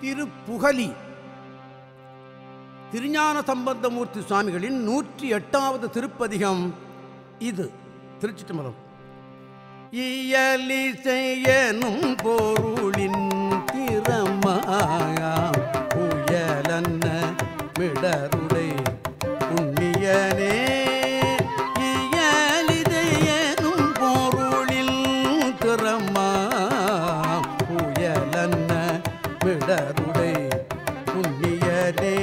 திருப்புகலி திருஞான சம்பந்தமூர்த்தி சுவாமிகளின் நூற்றி எட்டாவது திருப்பதிகம் இது திருச்சிட்டம்பலம் இயலிசையனும் பொருளின் திறமாயாம் புயலன்ன மிடருடை புண்ணியனே இயலிதையனும் பொருளில் திறமாம் புயலன்ன மிடருடை புண்ணியனே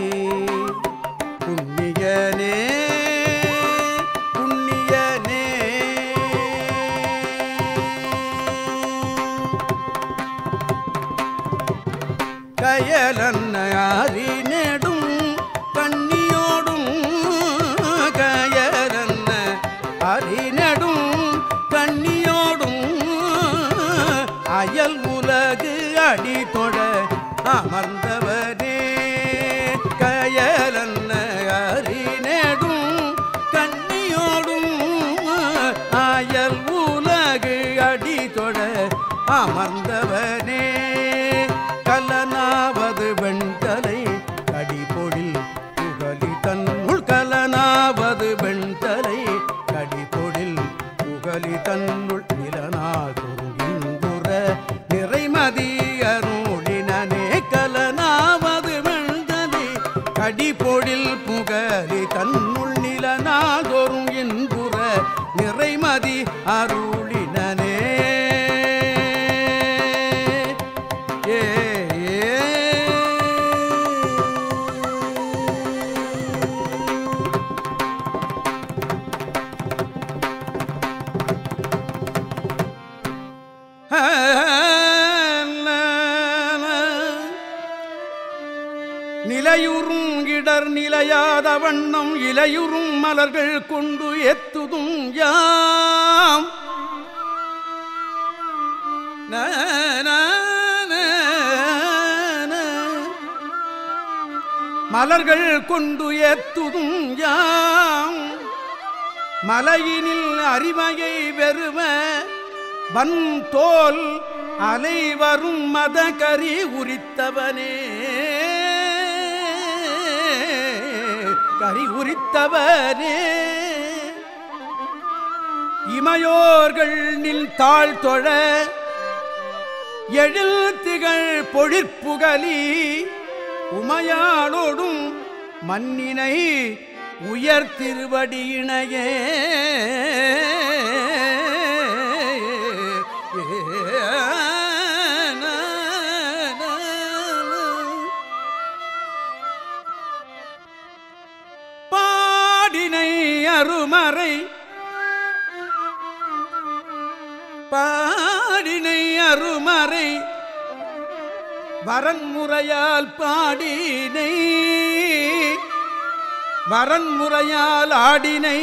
புண்ணியனே புண்ணியனே கயலன்ன நெடும் கண்ணியோடும் கயலன்ன நெடும் கண்ணியோடும் அயல் உலகு அடி தொழ அமர்ந்தவனே கயலன்ன நெடும் கண்ணியோடும் அயல் உலகு அடி தொழ அமர்ந்தவனே கலனாவது வெண்தலை கடிபொழில் புகழி தன்னுள் கலனாவது வெண்தலை கடிபொழில் புகழி தன்னுள் நிலநாகுற நிறைமதி அருளினே கலனாவது வெண்தலை கடிபொழில் புகழி தன்னுள் நிலநாதொரும் என்புற நிறைமதி அருளினே ஏ நிலையுறும் இடர் நிலையாத வண்ணம் இலையுறும் மலர்கள் கொண்டு எத்துதும் யாம் ந, ந, ந, ந. மலர்கள் கொண்டு ஏத்துதும் யாம் மலையினில் அறிவையை வெறுவ வன் தோல் அலை வரும் மத கரி உரித்தவனே கரி உரித்தவனே இமையோர்கள் நில் தாழ் தொழ எழில் திகழ் பொழிற்புகலி உமையாளோடும் மண்ணினை உயர் திருவடியினையே பாடினை அருமறை பாடினை அருமறை வரன்முறையால் பாடினை வரன்முறையால் ஆடினை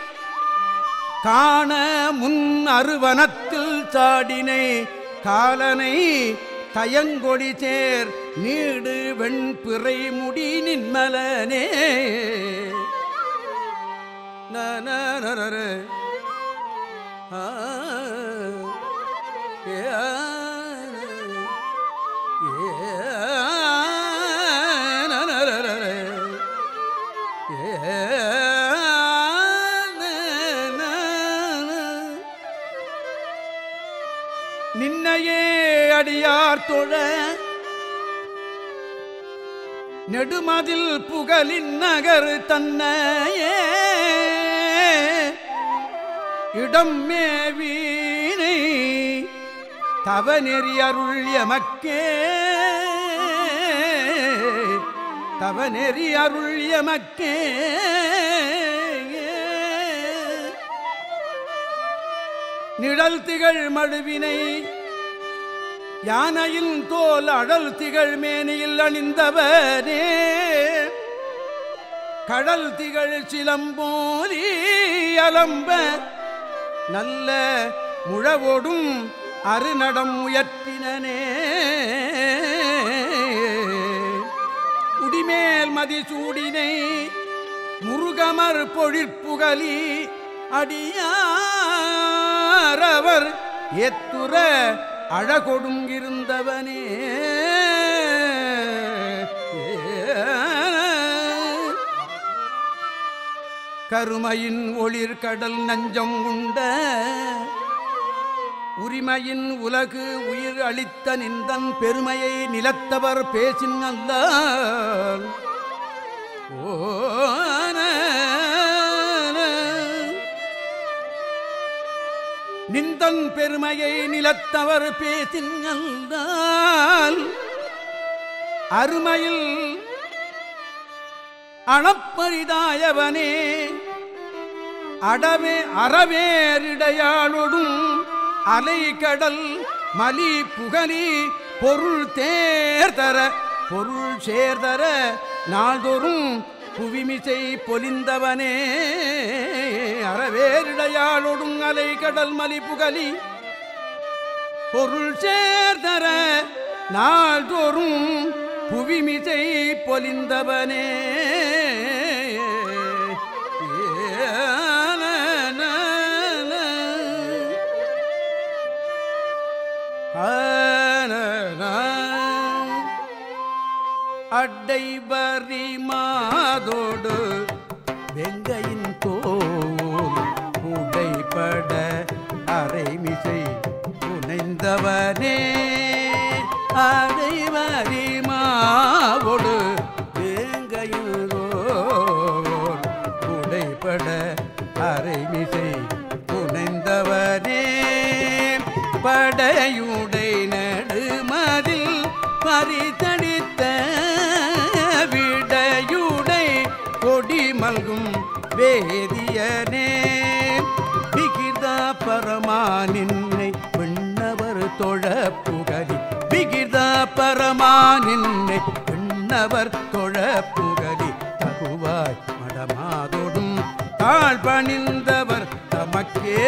காண முன் அருவனத்தில் சாடினை காலனை தயங்கொடி சேர் நீடு வெண்பிறை முடி நின்மலனே நனரர. ஆ, ஏ, ஆ, ஏ, ஆ, நனரர. ஏ, ந, ந, ந. நின்னையே அடியார் தொழ நெடுமதில் புகழின் நகர் தன்னையே இடம் மேவீனை தவநெறி அருள் எமக்கே தவநெறி அருள் எமக்கே நிழல் திகழ் மடுவினை யானையின் தோல் அடல் திகழ் மேனியில் அணிந்தவனே கடல் திகழ் சிலம்போலி அலம்ப நல்ல முழவோடும் அருநடம் உயர்த்தினனே குடிமேல் மதிசூடினை முருகமர் பொழிற்புகலி அடியாரவர் எத்துற அழகொடுங்கிருந்தவனே கருமையின் ஒளிர் கடல் நஞ்சம் உண்ட உரிமையின் உலகு உயிர் அளித்த நின்றன் பெருமையை நிலத்தவர் பேசின் அல்ல நிந்தன் பெருமையை நிலத்தவர் பேசின் அல்ல அருமையில் அணப்பரிதாயவனே அடவே அறவேரிடையாளொடும் அலை கடல் மலி புகலி பொருள் தேர்தர பொருள் சேர்தர நாள்தோறும் புவிமிசை பொலிந்தவனே அறவேரிடையாளொடும் அலை கடல் மலி புகலி பொருள் சேர்தர நாள்தோறும் புவிமிசை பொலிந்தவனே அடைபரி மாதோடு வெங்கையின் தோல் உடைப்பட அரைமிசை புனைந்தவனே அடைவரி மாவோடு வேங்கையின் தோல் உடைப்பட அரைமிசை புனைந்தவனே படையுடை நடுமதில் பறித்தடித்த விடையுடை கொடி மல்கும் வேதியனே விகிதா பரமா நின்னை விண்ணவர் தொழ புகழி விகிதா பரமா நின்னை விண்ணவர் தொழ புகழி தகுவாய் மடமாதொடும் தாழ் பணிந்தவர் தமக்கே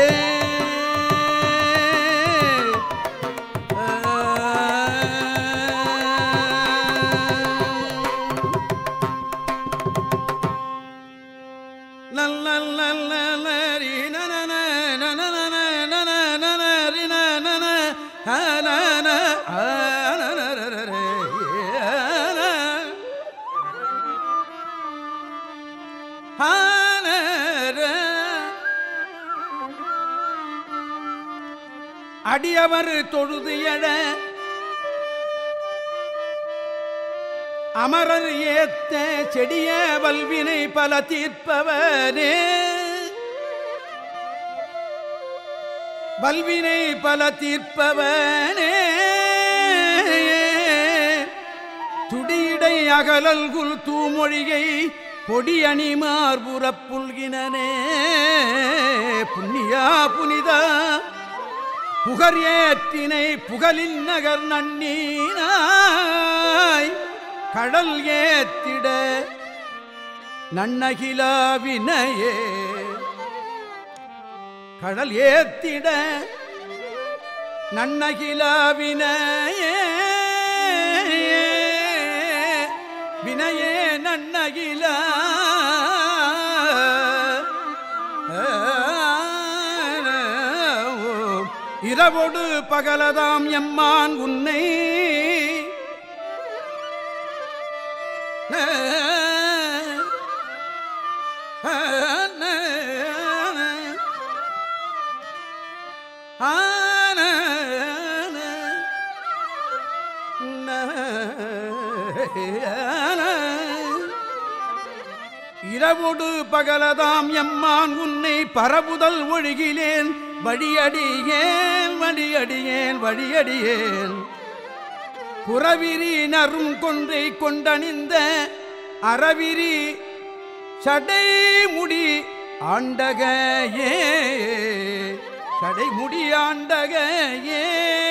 அடியவர் தொழுது எழ அமரர் ஏத்த செடிய வல்வினை பல தீர்ப்பவனே வல்வினை பல தீர்ப்பவனே துடியடை அகலல் குல் தூமொழியை பொடி அணிமார்புறப் புல்கினனே புண்ணியா புனிதா புகர் ஏற்றினை புகழின் நகர் நன்னீனாய் கடல் ஏத்திட நன்னகிலாவினையே கடல் ஏத்திட நன்னகிலாவினையே வினையே நன்னகிலா இரவொடு பகலதாம் எம்மான் உன்னை இரவொடு பகலதாம் எம்மான் உன்னை பரபுதல் ஒழுகிலேன் வழியடியேன் வழியடியேன் வழியடியேன் புறவிரி நரும் கொன்றை கொண்டணிந்த அறவிரி சடை முடி ஆண்டகையே சடை முடி ஆண்டகையே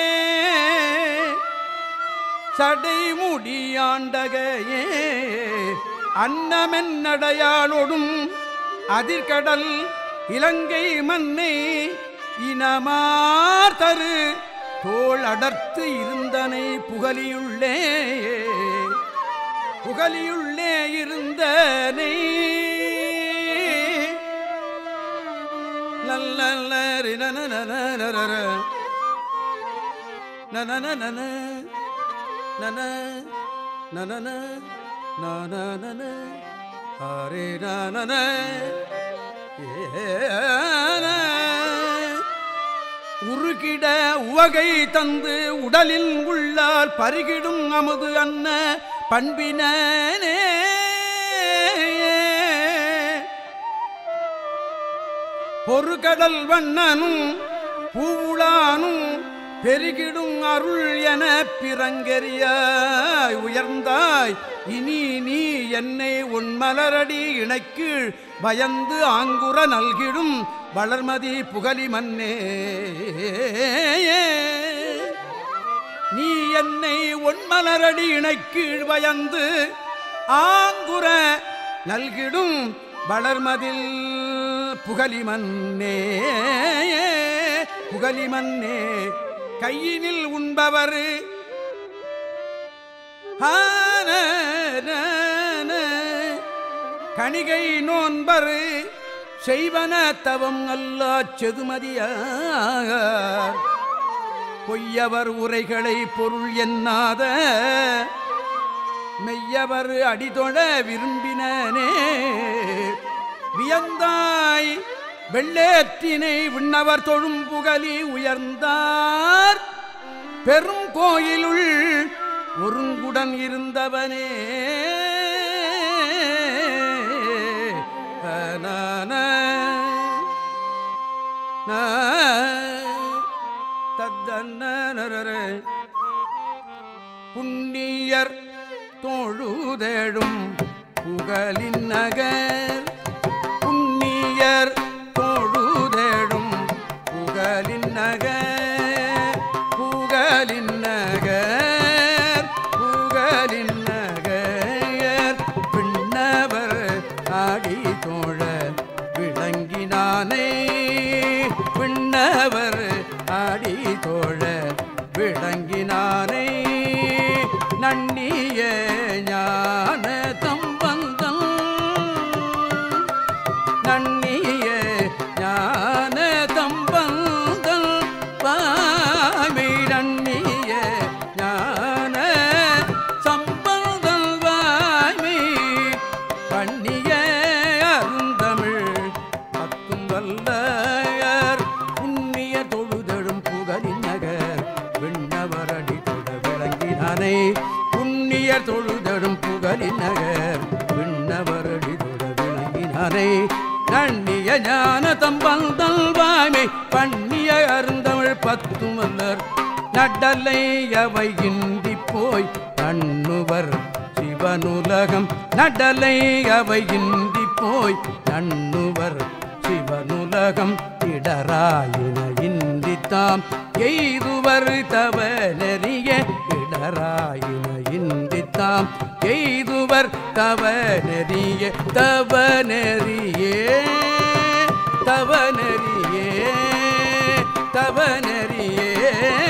சடை முடி ஆண்டகையே அன்னமென் நடையாளொடும் அதிர்கடல் இலங்கை மண்ணை இனமார் தரு தோள் அடர்த்து இருந்தனை புகலியுள்ளே புகலியுள்ளே இருந்தனை நல்ல நன நன நன நன ஹரே நன ஏன உருகிட உவகை தந்து உடலில் உள்ளால் பருகிடும் அமுது அன்ன பண்பினே பொறுகடல் வண்ணனும் பூவுளானும் பெருகிடும் அருள் என பிறங்கெறியாய் உயர்ந்தாய் இனி நீ என்னை உன்மலரடி இணைக்கீழ் பயந்து ஆங்குற நல்கிடும் வளர்மதி புகலி மன்னே நீ என்னை ஒன்மலரடி இணைக்கீழ் பயந்து ஆங்குற நல்கிடும் வளர்மதில் புகலிமன்னே புகலிமன்னே கையினில் உண்பவர் கணிகை நோன்பர் செய்வன தவம் அல்லா செதுமதியார் பொய்யவர் உரைகளை பொருள் எண்ணாத மெய்யவர் அடிதொழ விரும்பினனே வியந்தாய் வெள்ளேற்றினை விண்ணவர் தொழும் புகழி உயர்ந்தார் பெரும் கோயிலுள் ஒருங்குடன் இருந்தவனே நான தத்தன்ன புண்ணியர் தொழுதேடும் புகழின் நகர் புண்ணியர் தொழுதேடும் புகழின் நகர் புகழின் நகர் புகழின் நகர் பின்னவர் ஆடி தோழ விளங்கினானே பின்னவர் ஆடி தோழ விளங்கினானே நன்னிய ஞான தம்பந்தம் நன்னிய ஞான தம்பந்தம் வாமி நன்னிய ஞான சம்பந்தம் வாமி பண்ணிய அருந்தமிழ் பத்தும் வல்லையர் புண்ணிய தொழுதழும் புகழின் நகர் விண்ணவரடி தொட விளங்கினானே புண்ணிய தொழுதழும் புகழின் நகர் விண்ணவரடி தொட விளங்கினானே நன்னிய ஞான தம்பந்தல் வாமை பண்ணிய அருந்தமிழ் பத்தும் வல்லர் நடலை அவை இன்றி போய் நண்ணுவர் சிவனுலகம் நடலை அவை இன்றி போய் நண்ணுவர் சிவனுலகம் இடராயின இன்றி தாம் எய்துவர் தவ நெறிய இடராயின இன்றி தாம் எய்துவர் தவ நெறிய தவ நெறியே தவ நெறியே தவ நெறியே